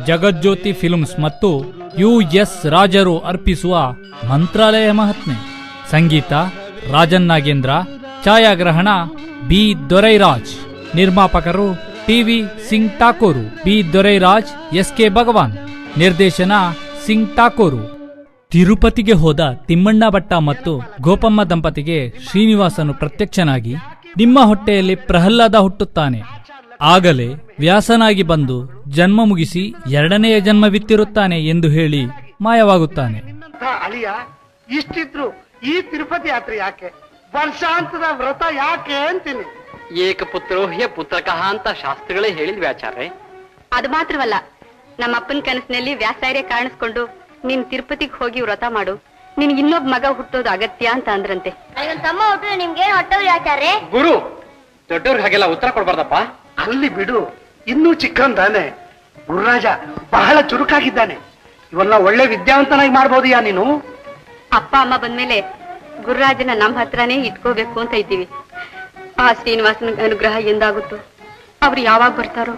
ಜಗಜ್ಯೋತಿ films ಮತ್ತು U S ರಾಜರು ಅರ್ಪಿಸುವ ಮಂತ್ರಾಲಯ ಮಹಾತ್ಮೆ ಸಂಗೀತ ರಾಜನ್ ನಾಗೇಂದ್ರ ಛಾಯಾಗ್ರಹಣ ಬಿ ದೊರೈರಾಜ್ ನಿರ್ಮಾಪಕರು TV Singh Thakur B Dorairaj S K Bhagwan ನಿರ್ದೇಶನ ಸಿಂಗ್ ಠಾಕೂರು ತಿರುಪತಿಗೆ ಹೋದ ತಿಮ್ಮಣ್ಣ ಭಟ್ಟ ಮತ್ತು ಗೋಪಮ್ಮ ದಂಪತಿಗೆ ಶ್ರೀನಿವಾಸನು ಪ್ರತ್ಯಕ್ಷನಾಗಿ ನಿಮ್ಮ ಹೊಟ್ಟೆಯಲ್ಲಿ ಪ್ರಹ್ಲಾದ ಹುಟ್ಟುತ್ತಾನೆ ಆಗಲೇ ವ್ಯಾಸನಾಗಿ ಬಂದು ಜನ್ಮ ಮುಗಿಸಿ ಎರಡನೆಯ ಜನ್ಮವಿತ್ತಿರುತ್ತಾನೆ ಎಂದು ಹೇಳಿ ಮಾಯವಾಗುತ್ತಾನೆ ನಿನ್ನಂಥ ಅಳಿಯ ಇಷ್ಟಿದ್ರು ಈ ತಿರುಪತಿ ಯಾತ್ರೆ ಯಾಕೆ ವರ್ಷಾಂತದ ವ್ರತ ಯಾಕೆ ಅಂತೀನಿ ಏಕಪುತ್ರೋ ಹ್ಯ ಪುತ್ರಕಃ ಅಂತ ಶಾಸ್ತ್ರಗಳೇ ಹೇಳಿದ್ವಿ ಆಚಾರ್ಯ ಅದು ಮಾತ್ರವಲ್ಲ ನಮ್ಮ ಅಪ್ಪನ ಕನಸಿನಲ್ಲಿ ವ್ಯಾಸಾರ್ಯ ಕಾಣಿಸ್ಕೊಂಡು ನೀನ್ ತಿರುಪತಿಗೆ ಹೋಗಿ ವ್ರತ ಮಾಡು ನಿನ್ಗೆ ಇನ್ನೊಬ್ಬ ಮಗ ಹುಟ್ಟೋದು ಅಗತ್ಯ ಅಂತ ಅಂದ್ರಂತೆ ನನಗೊಂದು ತಮ್ಮ ಹುಟ್ಟು ನಿಮ್ಗೇನು ಹೊಟ್ಟವ್ರಿ ಆಚಾರ್ಯ ಗುರು ದೊಡ್ಡವ್ರಿಗೆ ಹಾಗೆಲ್ಲ ಉತ್ತರ ಕೊಡ್ಬಾರ್ದಪ್ಪ ಅಲ್ಲಿ ಬಿಡು ಇನ್ನೂ ಚಿಕ್ಕಂದಾನೆ ಗುರುರಾಜ ಬಹಳ ಚುರುಕಾಗಿದ್ದಾನೆ ಇವನ್ನ ಒಳ್ಳೆ ವಿದ್ಯಾವಂತನಾಗಿ ಮಾಡ್ಬೋದು ಯಾ ನೀನು ಅಪ್ಪ ಅಮ್ಮ ಬಂದ್ಮೇಲೆ ಗುರುರಾಜನ ನಮ್ಮ ಹತ್ರನೇ ಇಟ್ಕೋಬೇಕು ಅಂತ ಇದ್ದೀವಿ ಆ ಶ್ರೀನಿವಾಸನ ಅನುಗ್ರಹ ಎಂದಾಗುತ್ತೋ ಅವ್ರು ಯಾವಾಗ ಬರ್ತಾರೋ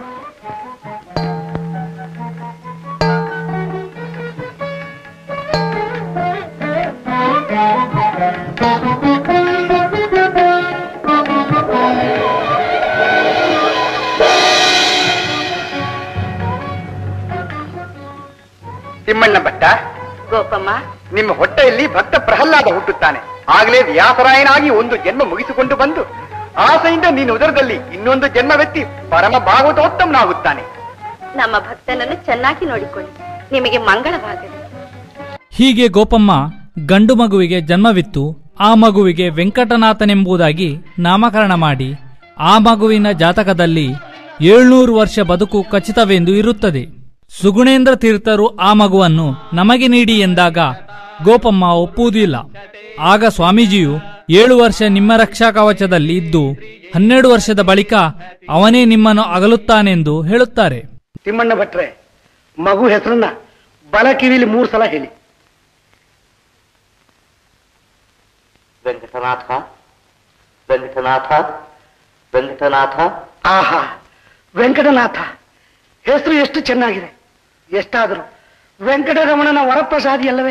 ತಿಮ್ಮಣ್ಣ ಭಟ್ಟ ಗೋಪಮ್ಮ ನಿಮ್ಮ ಹೊಟ್ಟೆಯಲ್ಲಿ ಭಕ್ತ ಪ್ರಹ್ಲಾದ ಹುಟ್ಟುತ್ತಾನೆ ಆಗಲೇ ವ್ಯಾಸರಾಯನಾಗಿ ಒಂದು ಜನ್ಮ ಮುಗಿಸಿಕೊಂಡು ಬಂದು ಆಸೆಯಿಂದ ನೀನು ಉದರದಲ್ಲಿ ಇನ್ನೊಂದು ಜನ್ಮವೆತ್ತಿ ಪರಮ ಭಾಗವತೋತ್ತಮನಾಗುತ್ತಾನೆ ನಮ್ಮ ಭಕ್ತನನ್ನು ಚೆನ್ನಾಗಿ ನೋಡಿಕೊಳ್ಳಿ ನಿಮಗೆ ಮಂಗಳವಾಗಲಿ ಹೀಗೆ ಗೋಪಮ್ಮ ಗಂಡು ಮಗುವಿಗೆ ಜನ್ಮವಿತ್ತು ಆ ಮಗುವಿಗೆ ವೆಂಕಟನಾಥನೆಂಬುದಾಗಿ ನಾಮಕರಣ ಮಾಡಿ ಆ ಮಗುವಿನ ಜಾತಕದಲ್ಲಿ ಏಳ್ನೂರು ವರ್ಷ ಬದುಕು ಖಚಿತವೆಂದು ಇರುತ್ತದೆ ಸುಗುಣೇಂದ್ರ ತೀರ್ಥರು ಆ ಮಗುವನ್ನು ನಮಗೆ ನೀಡಿ ಎಂದಾಗ ಗೋಪಮ್ಮ ಒಪ್ಪುವುದಿಲ್ಲ ಆಗ ಸ್ವಾಮೀಜಿಯು ಏಳು ವರ್ಷ ನಿಮ್ಮ ರಕ್ಷಾ ಕವಚದಲ್ಲಿ ಇದ್ದು ಹನ್ನೆರಡು ವರ್ಷದ ಬಳಿಕ ಅವನೇ ನಿಮ್ಮನ್ನು ಅಗಲುತ್ತಾನೆಂದು ಹೇಳುತ್ತಾರೆ ತಿಮ್ಮಣ್ಣ ಭಟ್ರೆ ಮಗು ಹೆಸರನ್ನ ಬಲ ಕಿವಿಲಿ ಮೂರು ಸಲ ಹೇಳಿ ವೆಂಕಟನಾಥ ವೆಂಕಟನಾಥ ವೆಂಕಟನಾಥ ಆಹಾ ವೆಂಕಟನಾಥ ಹೆಸರು ಎಷ್ಟು ಚೆನ್ನಾಗಿದೆ ಎಷ್ಟಾದರೂ ವೆಂಕಟರಮಣನ ವರಪ್ರಸಾದಿ ಅಲ್ಲವೇ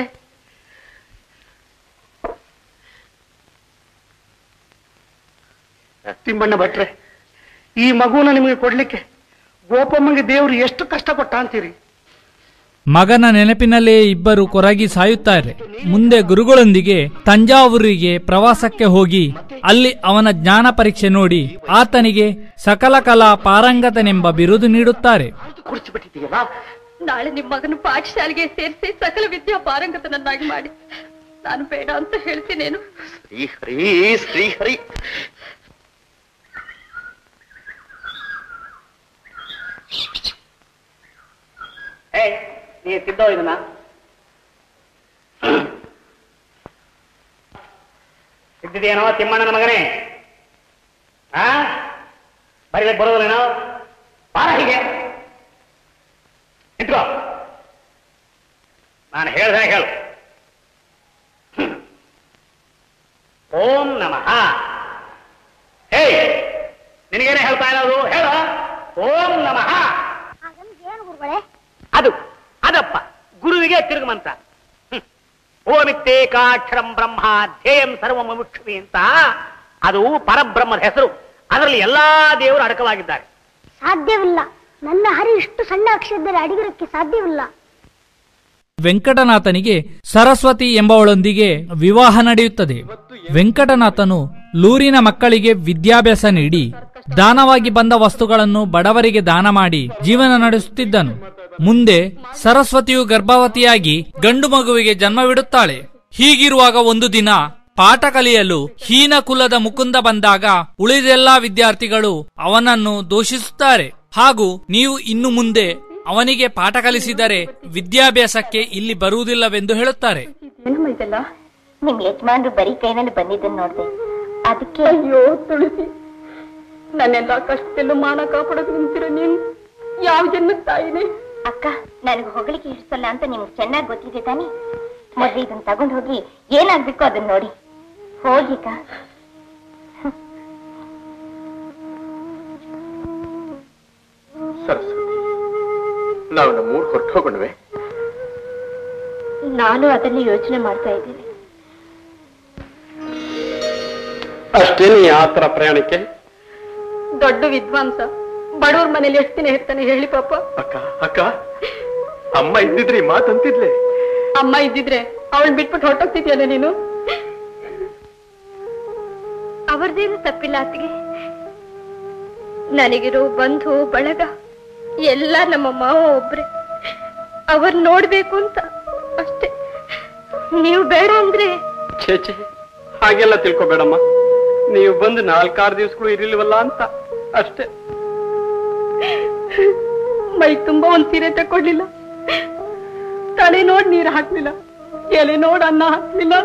ತಿಮ್ಮಣ್ಣ ಭಟ್ರೆ ಈ ಮಗುನ ನಿಮಗೆ ಕೊಡ್ಲಿಕ್ಕೆ ಗೋಪಮ್ಮಂಗೆ ದೇವರು ಎಷ್ಟು ಕಷ್ಟ ಕೊಟ್ಟ ಅಂತೀರಿ ಮಗನ ನೆನಪಿನಲ್ಲೇ ಇಬ್ಬರು ಕೊರಗಿ ಸಾಯುತ್ತಾರೆ ಮುಂದೆ ಗುರುಗಳೊಂದಿಗೆ ತಂಜಾವೂರಿಗೆ ಪ್ರವಾಸಕ್ಕೆ ಹೋಗಿ ಅಲ್ಲಿ ಅವನ ಜ್ಞಾನ ಪರೀಕ್ಷೆ ನೋಡಿ ಆತನಿಗೆ ಸಕಲ ಕಲಾ ಪಾರಂಗತನೆಂಬ ಬಿರುದು ನೀಡುತ್ತಾರೆ ಕುಡಿಸಿಬಿಟ್ಟಿದೀಯಲ್ಲ ನಾಳೆ ನಿಮ್ಮ ಮಗನ ಪಾಠಶಾಲೆಗೆ ಸೇರಿಸಿ ಸಕಲ ವಿದ್ಯಾ ಪಾರಂಗತನನ್ನಾಗಿ ಮಾಡಿ ನಾನು ಬೇಡ ಅಂತ ಹೇಳ್ತೀನೇನು ಶ್ರೀಹರಿ ಶ್ರೀಹರಿ ಏ ನೀ ತಿದ್ದೋ ಇದನ್ನ ತಿದ್ದಿದೇನೋ ತಿಮ್ಮಣ್ಣನ ಮಗನೇ ಆ ಬರೀಬೇಕು ಬರೋದಿಲ್ಲೇನೋ ಬಾರ ಹೀಗೆ ನಿಂತ್ಕೋ ನಾನು ಹೇಳ್ದೆ ಹೇಳು ಹ್ಮ್. ಓಂ ನಮಃ ಹೇ ನಿನಗೇನೆ ಹೇಳ್ತಾ ಇರೋದು ಹೇಳು ಓಂ ನಮಃ ಏನು ಗುರುಗಳೇ ಅದು ಅದಪ್ಪ ಗುರುವಿಗೆ ತಿರುಗುಮಂತ್ರ ಹ್ಮ್. ಓಮಿತ್ತೇಕಾಕ್ಷರಂ ಬ್ರಹ್ಮ ಧ್ಯೇಯಂ ಸರ್ವಂ ಮುಕ್ಷುಮಿ ಅಂತ ಅದು ಪರಬ್ರಹ್ಮದ ಹೆಸರು ಅದರಲ್ಲಿ ಎಲ್ಲಾ ದೇವರು ಅಡಕವಾಗಿದ್ದಾರೆ ಸಾಧ್ಯವಿಲ್ಲ ನನ್ನ ಹರಿ ಇಷ್ಟು ಸಣ್ಣ ಅಕ್ಷರದಲ್ಲಿ ಅಡಿಗಿರಕ್ಕೆ ಸಾಧ್ಯವಿಲ್ಲ ವೆಂಕಟನಾಥನಿಗೆ ಸರಸ್ವತಿ ಎಂಬವಳೊಂದಿಗೆ ವಿವಾಹ ನಡೆಯುತ್ತದೆ ವೆಂಕಟನಾಥನು ಲೂರಿನ ಮಕ್ಕಳಿಗೆ ವಿದ್ಯಾಭ್ಯಾಸ ನೀಡಿ ದಾನವಾಗಿ ಬಂದ ವಸ್ತುಗಳನ್ನು ಬಡವರಿಗೆ ದಾನ ಮಾಡಿ ಜೀವನ ನಡೆಸುತ್ತಿದ್ದನು ಮುಂದೆ ಸರಸ್ವತಿಯು ಗರ್ಭವತಿಯಾಗಿ ಗಂಡು ಮಗುವಿಗೆ ಜನ್ಮವಿಡುತ್ತಾಳೆ ಹೀಗಿರುವಾಗ ಒಂದು ದಿನ ಪಾಠ ಕಲಿಯಲು ಹೀನ ಕುಲದ ಮುಕುಂದ ಬಂದಾಗ ಉಳಿದೆಲ್ಲಾ ವಿದ್ಯಾರ್ಥಿಗಳು ಅವನನ್ನು ದೂಷಿಸುತ್ತಾರೆ ಹಾಗೂ ನೀವು ಇನ್ನು ಮುಂದೆ ಅವನಿಗೆ ಪಾಠ ಕಲಿಸಿದರೆ ವಿದ್ಯಾಭ್ಯಾಸಕ್ಕೆ ಇಲ್ಲಿ ಬರುವುದಿಲ್ಲವೆಂದು ಹೇಳುತ್ತಾರೆ ಏನಮ್ಮ ಇದೆಲ್ಲ ನಿಮ್ ಯಜಮಾನ್ರು ಬರೀ ಕೈನಲ್ಲಿ ಬಂದಿದ್ದನ್ನು ನೋಡ್ದೆ ಅದಕ್ಕೆ ಅಯ್ಯೋ ತುಳಸಿ ನನ್ನೆಲ್ಲ ಕಷ್ಟದಲ್ಲೂ ಮಾನ ಕಾಪಾಡೋದು ನಿಂತಿರೋ ನೀನು ಯಾವ ಜನ್ಮದ ತಾಯಿನೇ ಅಕ್ಕ ನನಗೆ ಹೊಗಳಿಕೆ ಇಷ್ಟಲ್ಲ ಅಂತ ನಿಮ್ಗೆ ಚೆನ್ನಾಗಿ ಗೊತ್ತಿದೆ ತಾನೇ ಮೊದ್ಲು ಇದನ್ನ ತಗೊಂಡ್ ಹೋಗಿ ಏನಾಗ್ಬೇಕು ಅದನ್ನ ನೋಡಿ ಹೋಗಿಕ ಸರಸ್ವತಿ ನಾವು ನಮ್ಮೂರು ಹೊರಟು ಹೋಗೋಣವೆ ನಾನು ಅದನ್ನೇ ಯೋಚನೆ ಮಾಡ್ತಾ ಇದ್ದೀನಿ ಅಷ್ಟೇನು ಆತರ ಪ್ರಯಾಣಕ್ಕೆ ದೊಡ್ಡ ವಿದ್ವಾಂಸ ಬಡವ್ರ ಮನೇಲಿ ಎಷ್ಟು ದಿನ ಇರ್ತಾನೆ ಹೇಳಿ ಪಾಪ ಅಕ್ಕ ಅಕ್ಕ ಅಮ್ಮ ಇದ್ದಿದ್ರಿ ಮಾತಂತಿದ್ಲೆ ಅಮ್ಮ ಇದ್ದಿದ್ರೆ ಅವಳು ಬಿಟ್ಬಿಟ್ಟು ಹೊರಟೋಗ್ತಿದ್ಯಲ್ಲ ನೀನು ಅವರದೇನು ತಪ್ಪಿಲ್ಲ ಅತ್ತಿಗೆ ನನಗಿರೋ ಬಂಧು ಬಳಗ ಎಲ್ಲ ನಮ್ಮ ಮಾವ ಒಬ್ರೆ ಅವ್ರು ನೋಡ್ಬೇಕು ಅಂತ ಅಷ್ಟೇ ನೀವು ಬೇಡ ಅಂದ್ರೆ ಛೇ ಛೇ ಹಾಗೆಲ್ಲ ತಿಳ್ಕೊಬೇಡಮ್ಮ ನೀವು ಬಂದು ನಾಲ್ಕಾರು ದಿವಸಗಳು ಇರಲಿಲ್ವಲ್ಲ ಅಂತ ಅಷ್ಟೇ ಮೈ ತುಂಬಾ ಒಂದ್ ಸೀರೆ ತಕೊಡ್ಲಿಲ್ಲ ತಲೆ ನೋಡ್ ನೀರ್ ಹಾಕ್ಲಿಲ್ಲ ಎಲೆ ನೋಡ್ ಅನ್ನ ಹಾಕ್ಲಿಲ್ಲ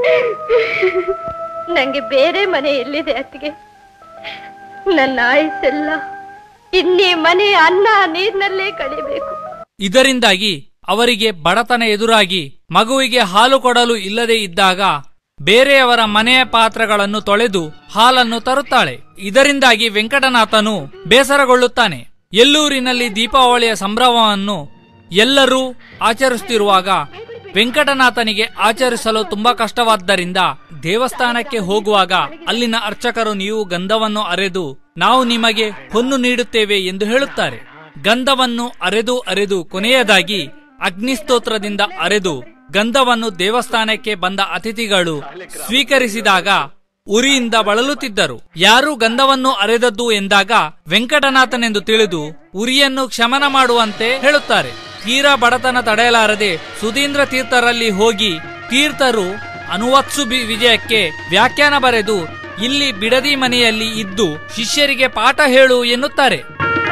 ನಂಗೆ ಬೇರೆ ಮನೆ ಎಲ್ಲಿದೆ ಅತ್ತಿಗೆ ನನ್ನ ಆಯಸ್ಸೆಲ್ಲ ಇನ್ನೀ ಮನೆ ಅನ್ನ ನೀರ್ನಲ್ಲೇ ಕಳಿಬೇಕು ಇದರಿಂದಾಗಿ ಅವರಿಗೆ ಬಡತನ ಎದುರಾಗಿ ಮಗುವಿಗೆ ಹಾಲು ಕೊಡಲು ಇಲ್ಲದೆ ಇದ್ದಾಗ ಬೇರೆಯವರ ಮನೆಯ ಪಾತ್ರಗಳನ್ನು ತೊಳೆದು ಹಾಲನ್ನು ತರುತ್ತಾಳೆ ಇದರಿಂದಾಗಿ ವೆಂಕಟನಾಥನು ಬೇಸರಗೊಳ್ಳುತ್ತಾನೆ ಎಲ್ಲೂರಿನಲ್ಲಿ ದೀಪಾವಳಿಯ ಸಂಭ್ರಮವನ್ನು ಎಲ್ಲರೂ ಆಚರಿಸುತ್ತಿರುವಾಗ ವೆಂಕಟನಾಥನಿಗೆ ಆಚರಿಸಲು ತುಂಬಾ ಕಷ್ಟವಾದ್ದರಿಂದ ದೇವಸ್ಥಾನಕ್ಕೆ ಹೋಗುವಾಗ ಅಲ್ಲಿನ ಅರ್ಚಕರು ನೀವು ಗಂಧವನ್ನು ಅರೆದು ನಾವು ನಿಮಗೆ ಹೊನ್ನು ನೀಡುತ್ತೇವೆ ಎಂದು ಹೇಳುತ್ತಾರೆ ಗಂಧವನ್ನು ಅರೆದು ಅರೆದು ಕೊನೆಯದಾಗಿ ಅಗ್ನಿಸ್ತೋತ್ರದಿಂದ ಅರೆದು ಗಂಧವನ್ನು ದೇವಸ್ಥಾನಕ್ಕೆ ಬಂದ ಅತಿಥಿಗಳು ಸ್ವೀಕರಿಸಿದಾಗ ಉರಿಯಿಂದ ಬಳಲುತ್ತಿದ್ದರು ಯಾರು ಗಂಧವನ್ನು ಅರೆದದ್ದು ಎಂದಾಗ ವೆಂಕಟನಾಥನೆಂದು ತಿಳಿದು ಉರಿಯನ್ನು ಕ್ಷಮನ ಮಾಡುವಂತೆ ಹೇಳುತ್ತಾರೆ ತೀರಾ ಬಡತನ ತಡೆಯಲಾರದೆ ಸುಧೀಂದ್ರ ತೀರ್ಥರಲ್ಲಿ ಹೋಗಿ ತೀರ್ಥರು ಅನುವತ್ಸು ಬಿ- ವಿಜಯಕ್ಕೆ ವ್ಯಾಖ್ಯಾನ ಬರೆದು ಇಲ್ಲಿ ಬಿಡದಿ ಮನೆಯಲ್ಲಿ ಇದ್ದು ಶಿಷ್ಯರಿಗೆ ಪಾಠ ಹೇಳು ಎನ್ನುತ್ತಾರೆ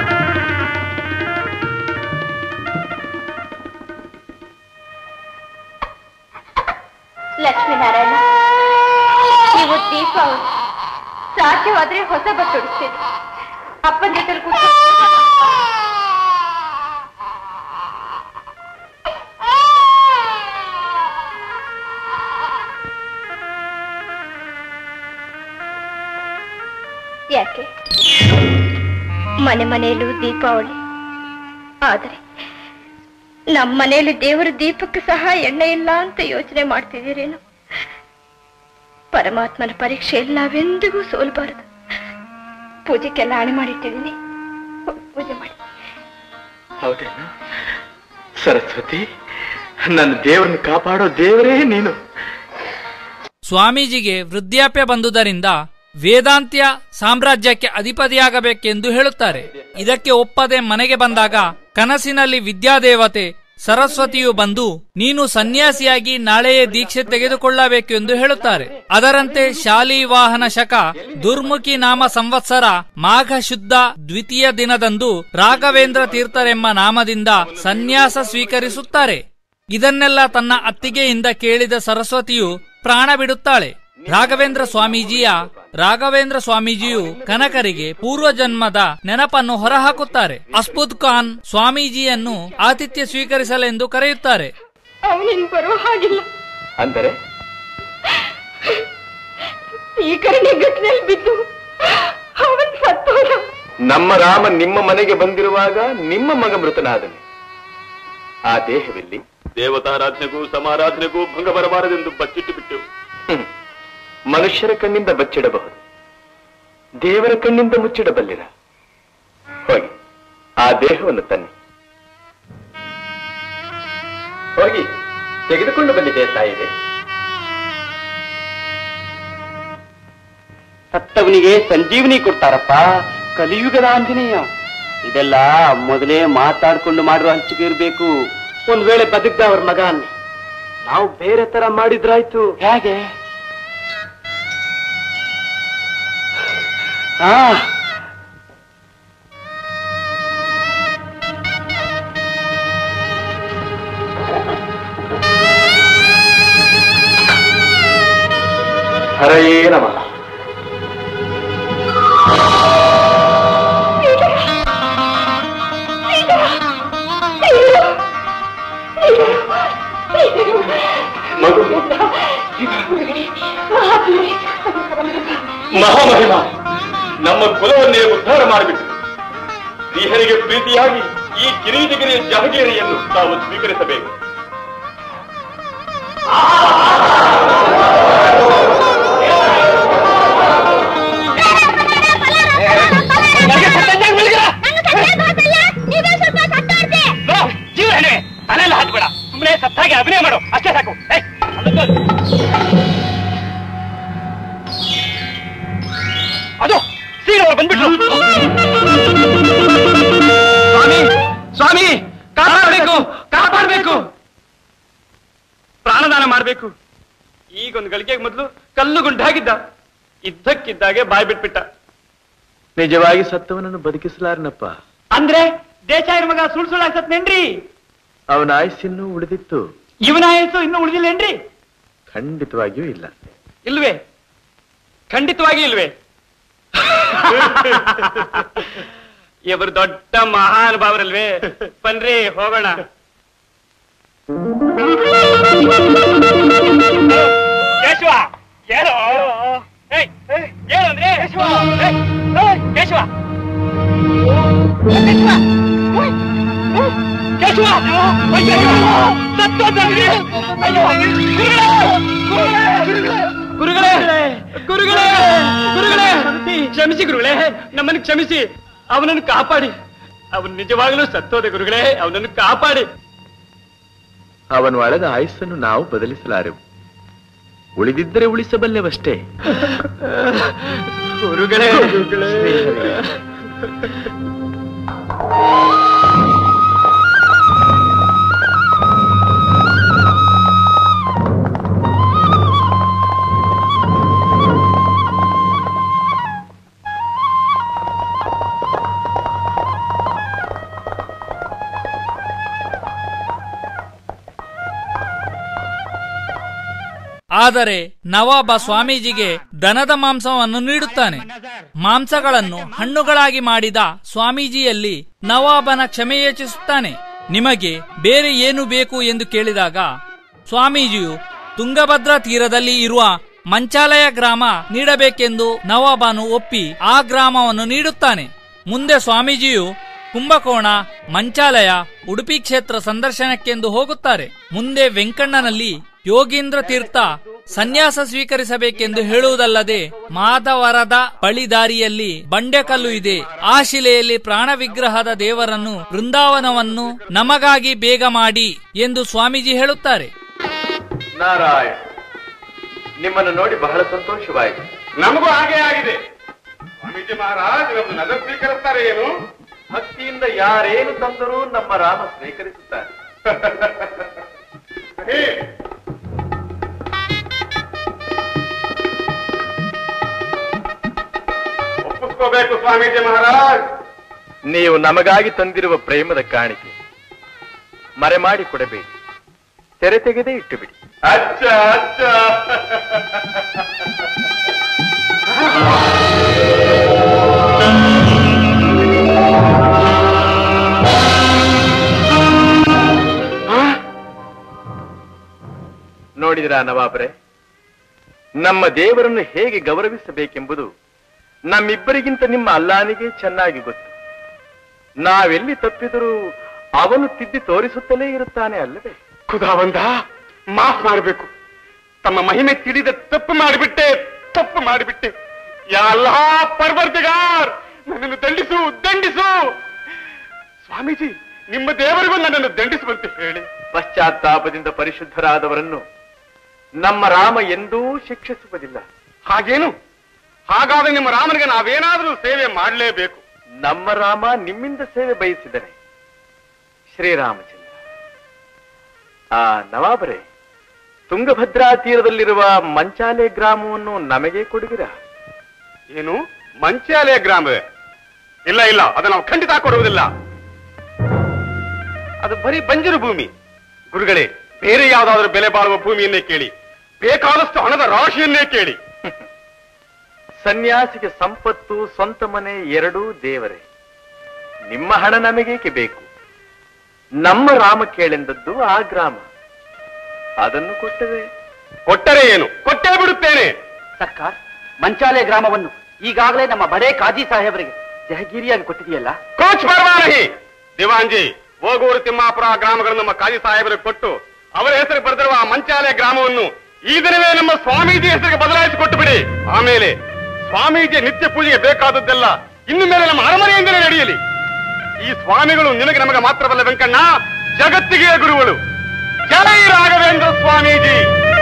ಲಕ್ಷ್ಮೀನಾರಾಯಣ ನೀವು ದೀಪಾವಳಿ ಸಾಧ್ಯವಾದ್ರೆ ಹೊಸ ಬಟ್ಟೆ ಉಡಿಸ್ತೀನಿ ಅಪ್ಪನ ಜೊತೆ ಯಾಕೆ ಮನೆ ಮನೆಯಲ್ಲೂ ದೀಪಾವಳಿ ಆದರೆ ನಮ್ಮ ಮನೆಯಲ್ಲಿ ದೇವರ ದೀಪಕ್ಕೆ ಸಹ ಎಣ್ಣೆ ಇಲ್ಲ ಅಂತ ಯೋಚನೆ ಮಾಡ್ತಿದ್ದೀರೇನು ಪರಮಾತ್ಮನ ಪರೀಕ್ಷೆಯಲ್ಲಿ ನಾವೆಂದಿಗೂ ಸೋಲ್ಬಾರದು ಪೂಜೆಗೆಲ್ಲ ಹಣೆ ಮಾಡಿಟ್ಟಿದ್ದೀನಿ ಹೋಗ್ ಪೂಜೆ ಮಾಡಿ ಹೌದೇನು ಸರಸ್ವತಿ ನನ್ನ ದೇವರನ್ನು ಕಾಪಾಡೋ ದೇವರೇ ನೀನು ಸ್ವಾಮೀಜಿಗೆ ವೃದ್ಧಾಪ್ಯ ಬಂದುದರಿಂದ ವೇದಾಂತ್ಯ ಸಾಮ್ರಾಜ್ಯಕ್ಕೆ ಅಧಿಪತಿಯಾಗಬೇಕೆಂದು ಹೇಳುತ್ತಾರೆ ಇದಕ್ಕೆ ಒಪ್ಪದೆ ಮನೆಗೆ ಬಂದಾಗ ಕನಸಿನಲ್ಲಿ ವಿದ್ಯಾದೇವತೆ ಸರಸ್ವತಿಯು ಬಂದು ನೀನು ಸನ್ಯಾಸಿಯಾಗಿ ನಾಳೆಯೇ ದೀಕ್ಷೆ ತೆಗೆದುಕೊಳ್ಳಬೇಕು ಎಂದು ಹೇಳುತ್ತಾರೆ ಅದರಂತೆ ಶಾಲಿ ವಾಹನ ಶಕ ದುರ್ಮುಖಿ ನಾಮ ಸಂವತ್ಸರ ಮಾಘ ಶುದ್ಧ ದ್ವಿತೀಯ ದಿನದಂದು ರಾಘವೇಂದ್ರ ತೀರ್ಥರೆಂಬ ನಾಮದಿಂದ ಸನ್ಯಾಸ ಸ್ವೀಕರಿಸುತ್ತಾರೆ ಇದನ್ನೆಲ್ಲ ತನ್ನ ಅತ್ತಿಗೆಯಿಂದ ಕೇಳಿದ ಸರಸ್ವತಿಯು ಪ್ರಾಣ ಬಿಡುತ್ತಾಳೆ ರಾಘವೇಂದ್ರ ಸ್ವಾಮೀಜಿಯ ರಾಘವೇಂದ್ರ ಸ್ವಾಮೀಜಿಯು ಕನಕರಿಗೆ ಪೂರ್ವಜನ್ಮದ ನೆನಪನ್ನು ಹೊರಹಾಕುತ್ತಾರೆ ಅಸ್ಪುದ್ ಖಾನ್ ಸ್ವಾಮೀಜಿಯನ್ನು ಆತಿಥ್ಯ ಸ್ವೀಕರಿಸಲೆಂದು ಕರೆಯುತ್ತಾರೆ ಅವನಿನ್ ಬರೋ ಹಾಗಿಲ್ಲ ಅಂದರೆ ಈ ಕರಣೆ ಘಟನೆಯಲ್ಲಿ ಬಿದ್ದು ಅವನ್ ಸತ್ತೋದ ನಮ್ಮ ರಾಮ ನಿಮ್ಮ ಮನೆಗೆ ಬಂದಿರುವಾಗ ನಿಮ್ಮ ಮಗ ಮೃತನಾದನು ಆ ದೇಹವಿಲ್ಲಿ ದೇವತಾರಾಧನೆಗೂ ಸಮಾರಾಧನೆಗೂ ಭಂಗ ಬರಬಾರದೆಂದು ಬಚ್ಚಿಟ್ಟು ಬಿಟ್ಟೆವು ಹ್ಮ್. ಮನುಷ್ಯರ ಕಣ್ಣಿಂದ ಬಚ್ಚಿಡಬಹುದು ದೇವರ ಕಣ್ಣಿಂದ ಮುಚ್ಚಿಡಬಲ್ಲಿರ ಹೋಗಿ ಆ ದೇಹವನ್ನು ತನ್ನಿ ಹೋಗಿ ತೆಗೆದುಕೊಂಡು ಬಂದಿದೆ ತಾಯಿದೆ ಸತ್ತವನಿಗೆ ಸಂಜೀವನಿ ಕೊಡ್ತಾರಪ್ಪ ಕಲಿಯುಗದ ಆಂಜನೇಯ ಇದೆಲ್ಲ ಮೊದಲೇ ಮಾತಾಡ್ಕೊಂಡು ಮಾಡುವ ಹಂಚಿಕೆ ಇರಬೇಕು ಒಂದ್ ವೇಳೆ ಬದುಕ್ದ ಅವ್ರ ಮಗ ಅನ್ನಿ ನಾವು ಬೇರೆ ತರ ಮಾಡಿದ್ರಾಯ್ತು ಹೇಗೆ ಹಾ ಹರಯೇ ನಮಃ ಮಗು ಮಹಾಮಹಿಮ ನಮ್ಮ ಕುಲವನ್ನೇ ಉದ್ಧಾರ ಮಾಡಿಬಿಟ್ಟು ಶ್ರೀಹರಿಗೆ ಪ್ರೀತಿಯಾಗಿ ಈ ಕಿರೀಟಗಿರಿಯ ಜಹಗೀರಿಯನ್ನು ತಾವು ಸ್ವೀಕರಿಸಬೇಕು ಜೀವ ಹೆಣ್ಣೆ ತಲೆಲ್ಲ ಹಾಕ್ಬೇಡ ಸುಮ್ಮನೆ ಸತ್ತಾಗಿ ಅಭಿನಯ ಮಾಡು ಅಷ್ಟೇ ಸಾಕು ಏಯ್, ಅದಕ್ಕೆ- ಅದು ಸೀರೆ ಅವ್ರು ಬಂದ್ಬಿಟ್ರು ಸ್ವಾಮಿ ಸ್ವಾಮಿ ಕಾಪಾಡಬೇಕು ಕಾಪಾಡಬೇಕು ಪ್ರಾಣದಾನ ಮಾಡಬೇಕು ಈಗೊಂದು ಗಳಿಗೆಗೆ ಮೊದಲು ಕಲ್ಲು ಗುಂಡಾಗಿದ್ದ ಇದ್ದಕ್ಕಿದ್ದಾಗೆ ಬಾಯ್ ಬಿಟ್ಬಿಟ್ಟ ನಿಜವಾಗಿ ಸತ್ತವನನ್ನು ಬದುಕಿಸಲಾರನಪ್ಪ ಅಂದ್ರೆ ದೇಶಾಯರ ಮಗ ಸುಳ್ ಸುಳ್ಳು ಆಗ್ಸತ್ನೇನ್ರಿ ಅವನ ಆಯುಸ್ಸಿನ್ನೂ ಉಳಿದಿತ್ತು ಇವನ ಆಯಸ್ಸು ಇನ್ನೂ ಉಳಿದಿಲ್ಲೇನ್ರಿ ಖಂಡಿತವಾಗಿಯೂ ಇಲ್ಲ ಇಲ್ವೇ ಖಂಡಿತವಾಗಿ ಇಲ್ವೇ ಇವರು ದೊಡ್ಡ ಮಹಾನುಭಾವರಲ್ವೇ ಬನ್ರಿ ಹೋಗೋಣ ಕೇಶವ ಹೇಳು ಏಯ್, ಏಯ್, ಹೇಳು ಅಂದ್ರೆ ಕೇಶವ ಏಯ್, ಏಯ್, ಕೇಶವ ಕೇಶವ ಓಯ್, ಕೇಶವ ಸತ್ತೋದ್ನಂತೆ. ಅಯ್ಯೋ, ಗುರುಗಳೇ, ಗುರುಗಳೇ ಗುರುಗಳೇ ಗುರುಗಳೇ ಕ್ಷಮಿಸಿ ಗುರುಗಳೇ ನಮ್ಮನ್ನು ಕ್ಷಮಿಸಿ ಅವನನ್ನು ಕಾಪಾಡಿ ಅವನು ನಿಜವಾಗಲೂ ಸತ್ತೋದೆ ಗುರುಗಳೇ ಅವನನ್ನು ಕಾಪಾಡಿ ಅವನು ಅಳೆದ ಆಯುಸ್ಸನ್ನು ನಾವು ಬದಲಿಸಲಾರೆವು ಉಳಿದಿದ್ದರೆ ಉಳಿಸಬಲ್ಲೆವಷ್ಟೇ ಗುರುಗಳೇ ಗುರುಗಳೇ ಆದರೆ ನವಾಬ ಸ್ವಾಮೀಜಿಗೆ ದನದ ಮಾಂಸವನ್ನು ನೀಡುತ್ತಾನೆ ಮಾಂಸಗಳನ್ನು ಹಣ್ಣುಗಳಾಗಿ ಮಾಡಿದ ಸ್ವಾಮೀಜಿಯಲ್ಲಿ ನವಾಬನ ಕ್ಷಮೆ ಯೋಚಿಸುತ್ತಾನೆ ನಿಮಗೆ ಬೇರೆ ಏನು ಬೇಕು ಎಂದು ಕೇಳಿದಾಗ ಸ್ವಾಮೀಜಿಯು ತುಂಗಭದ್ರಾ ತೀರದಲ್ಲಿ ಇರುವ ಮಂಚಾಲಯ ಗ್ರಾಮ ನೀಡಬೇಕೆಂದು ನವಾಬನು ಒಪ್ಪಿ ಆ ಗ್ರಾಮವನ್ನು ನೀಡುತ್ತಾನೆ ಮುಂದೆ ಸ್ವಾಮೀಜಿಯು ಕುಂಭಕೋಣ ಮಂಚಾಲಯ ಉಡುಪಿ ಕ್ಷೇತ್ರ ಸಂದರ್ಶನಕ್ಕೆಂದು ಹೋಗುತ್ತಾರೆ ಮುಂದೆ ವೆಂಕಣ್ಣನಲ್ಲಿ ಯೋಗೀಂದ್ರ ತೀರ್ಥ ಸನ್ಯಾಸ ಸ್ವೀಕರಿಸಬೇಕೆಂದು ಹೇಳುವುದಲ್ಲದೆ ಮಾಧವರದ ಬಳಿದಾರಿಯಲ್ಲಿ ಬಂಡೆಕಲ್ಲು ಇದೆ ಆ ಶಿಲೆಯಲ್ಲಿ ಪ್ರಾಣ ವಿಗ್ರಹದ ದೇವರನ್ನು ವೃಂದಾವನವನ್ನು ನಮಗಾಗಿ ಬೇಗ ಮಾಡಿ ಎಂದು ಸ್ವಾಮೀಜಿ ಹೇಳುತ್ತಾರೆ ನಾರಾಯಣ ನಿಮ್ಮನ್ನು ನೋಡಿ ಬಹಳ ಸಂತೋಷವಾಯಿತು ನಮಗೂ ಹಾಗೆ ಆಗಿದೆ ಸ್ವಾಮೀಜಿ ಮಹಾರಾಜ್ ನಮ್ದು ನಗರ ಸ್ವೀಕರಿಸ್ತಾರೆ ಏನು ಭಕ್ತಿಯಿಂದ ಯಾರೇನು ತಂದರೂ ನಮ್ಮ ರಾಮ ಸ್ವೀಕರಿಸುತ್ತಾರೆ ಹೇ, ಒಪ್ಪಿಸ್ಕೋಬೇಕು ಸ್ವಾಮೀಜಿ ಮಹಾರಾಜ್ ನೀವು ನಮಗಾಗಿ ತಂದಿರುವ ಪ್ರೇಮದ ಕಾಣಿಕೆ ಮರೆಮಾಡಿ ಕೊಡಬೇಡಿ ತೆರೆ ತೆಗೆದೇ ಇಟ್ಟು ಬಿಡಿ ಅಚ್ಚ ಅಚ್ಚ ನೋಡಿದಿರಾ ನವಾಬರೇ ನಮ್ಮ ದೇವರನ್ನು ಹೇಗೆ ಗೌರವಿಸಬೇಕೆಂಬುದು ನಮ್ಮಿಬ್ಬರಿಗಿಂತ ನಿಮ್ಮ ಅಲ್ಲಾನಿಗೆ ಚೆನ್ನಾಗಿ ಗೊತ್ತು ನಾವೆಲ್ಲಿ ತಪ್ಪಿದರೂ ಅವನು ತಿದ್ದಿ ತೋರಿಸುತ್ತಲೇ ಇರುತ್ತಾನೆ ಅಲ್ಲವೇ ಖುದಾವಂದ ಮಾಫ್ ಮಾಡಬೇಕು ತಮ್ಮ ಮಹಿಮೆ ತಿಳಿದ ತಪ್ಪು ಮಾಡಿಬಿಟ್ಟೆ ತಪ್ಪು ಮಾಡಿಬಿಟ್ಟೆ ಯಾ ಅಲ್ಲಾ ಪರ್ವರ್ತಿಗಾರ್ ನನ್ನನ್ನು ದಂಡಿಸು ದಂಡಿಸು ಸ್ವಾಮೀಜಿ ನಿಮ್ಮ ದೇವರಿಗೂ ನನ್ನನ್ನು ದಂಡಿಸುವಂತೆ ಹೇಳಿ ಪಶ್ಚಾತ್ತಾಪದಿಂದ ಪರಿಶುದ್ಧರಾದವರನ್ನು ನಮ್ಮ ರಾಮ ಎಂದೂ ಶಿಕ್ಷಿಸುವುದಿಲ್ಲ ಹಾಗೇನು ಹಾಗಾದ್ರೆ ನಿಮ್ಮ ರಾಮನಿಗೆ ನಾವೇನಾದ್ರೂ ಸೇವೆ ಮಾಡಲೇಬೇಕು ನಮ್ಮ ರಾಮ ನಿಮ್ಮಿಂದ ಸೇವೆ ಬಯಸಿದರೆ ಶ್ರೀರಾಮಚಂದ್ರ ಆ ನವಾಬರೇ ತುಂಗಭದ್ರಾ ತೀರದಲ್ಲಿರುವ ಮಂಚಾಲೆ ಗ್ರಾಮವನ್ನು ನಮಗೆ ಕೊಡುವಿರಾ ಏನು ಮಂಚಾಲಯ ಗ್ರಾಮವೇ ಇಲ್ಲ ಇಲ್ಲ ಅದು ನಾವು ಖಂಡಿತ ಕೊಡುವುದಿಲ್ಲ ಅದು ಬರೀ ಬಂಜರು ಭೂಮಿ ಗುರುಗಳೇ ಬೇರೆ ಯಾವ್ದಾದ್ರೂ ಬೆಲೆ ಬಾಳುವ ಭೂಮಿಯನ್ನೇ ಕೇಳಿ ಬೇಕಾದಷ್ಟು ಹಣದ ರಾಶಿಯನ್ನೇ ಕೇಳಿ ಸನ್ಯಾಸಿಗೆ ಸಂಪತ್ತು ಸ್ವಂತ ಮನೆ ಎರಡೂ ದೇವರೇ ನಿಮ್ಮ ಹಣ ನಮಗೇಕೆ ಬೇಕು ನಮ್ಮ ರಾಮ ಕೇಳೆಂದದ್ದು ಆ ಗ್ರಾಮ ಅದನ್ನು ಕೊಟ್ಟರೆ ಕೊಟ್ಟರೆ ಏನು ಕೊಟ್ಟೇ ಬಿಡುತ್ತೇನೆ ಸರ್ಕಾರ ಮಂಚಾಲೆ ಗ್ರಾಮವನ್ನು ಈಗಾಗಲೇ ನಮ್ಮ ಬಡೇ ಕಾಜಿ ಸಾಹೇಬರಿಗೆ ಜಹಗೀರಿಯಾಗಿ ಕೊಟ್ಟಿದೆಯಲ್ಲ ಕೋಚ್ ಪರವಾನಹಿ ದಿವಾಂಜಿ ಓಗೂರು ತಿಮ್ಮಾಪುರ ಗ್ರಾಮಗಳನ್ನು ನಮ್ಮ ಕಾಜಿ ಸಾಹೇಬರಿಗೆ ಕೊಟ್ಟು ಅವರ ಹೆಸರು ಬರೆದಿರುವ ಆ ಮಂಚಾಲಯ ಗ್ರಾಮವನ್ನು ಈ ದಿನವೇ ನಮ್ಮ ಸ್ವಾಮೀಜಿ ಹೆಸರಿಗೆ ಬದಲಾಯಿಸಿ ಕೊಟ್ಟು ಬಿಡಿ ಆಮೇಲೆ ಸ್ವಾಮೀಜಿ ನಿತ್ಯ ಪೂಜೆಗೆ ಬೇಕಾದದ್ದೆಲ್ಲ ಇನ್ನು ಮೇಲೆ ನಮ್ಮ ಅರಮನೆಯಿಂದಲೇ ನಡೆಯಲಿ ಈ ಸ್ವಾಮಿಗಳು ನಿನಗೆ ನಮಗೆ ಮಾತ್ರವಲ್ಲ ವೆಂಕಣ್ಣ ಜಗತ್ತಿಗೆ ಗುರುಗಳು ಜೈ ರಾಘವೇಂದ್ರ ಸ್ವಾಮೀಜಿ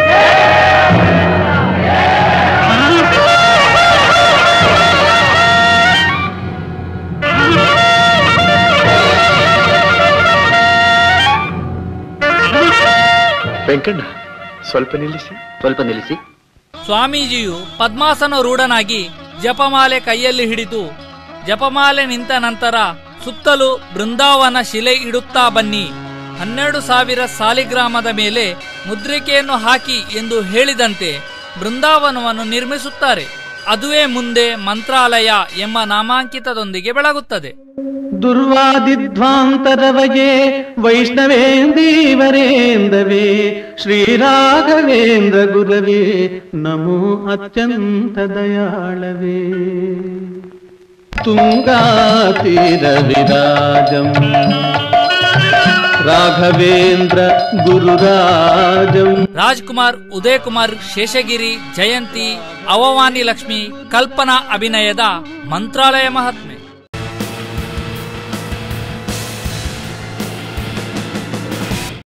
ವೆಂಕಣ್ಣ ಸ್ವಲ್ಪ ನಿಲ್ಲಿಸಿ ಸ್ವಲ್ಪ ನಿಲ್ಲಿಸಿ ಸ್ವಾಮೀಜಿಯು ಪದ್ಮಾಸನ ರೂಢನಾಗಿ ಜಪಮಾಲೆ ಕೈಯಲ್ಲಿ ಹಿಡಿದು ಜಪಮಾಲೆ ನಿಂತ ನಂತರ ಸುತ್ತಲೂ ಬೃಂದಾವನ ಶಿಲೆ ಇಡುತ್ತಾ ಬನ್ನಿ ಹನ್ನೆರಡು ಸಾವಿರ ಸಾಲಿಗ್ರಾಮದ ಮೇಲೆ ಮುದ್ರಿಕೆಯನ್ನು ಹಾಕಿ ಎಂದು ಹೇಳಿದಂತೆ ಬೃಂದಾವನವನ್ನು ನಿರ್ಮಿಸುತ್ತಾರೆ ಅದುವೇ ಮುಂದೆ ಮಂತ್ರಾಲಯ ಎಂಬ ನಾಮಾಂಕಿತದೊಂದಿಗೆ ಬೆಳಗುತ್ತದೆ ದುರ್ವಾದಿಧ್ವಾಂತರವಯೇ ವೈಷ್ಣವೇಂದೀವರೇಂದವೇ ಶ್ರೀರಾಘವೇಂದ್ರ ಗುರವೇ ನಮೋ ಅತ್ಯಂತ ದಯಾಳವೇ ತುಂಗಾತೀರ ವಿರಾಜಂ ರಾಘವೇಂದ್ರ ಗುರುರಾಜಂ ರಾಜ್ಕುಮಾರ್ ಉದಯ್ ಕುಮಾರ್ ಶೇಷಗಿರಿ ಜಯಂತಿ ಅವವಾನಿ ಲಕ್ಷ್ಮಿ ಕಲ್ಪನಾ ಅಭಿನಯದ ಮಂತ್ರಾಲಯ ಮಹಾತ್ಮೆ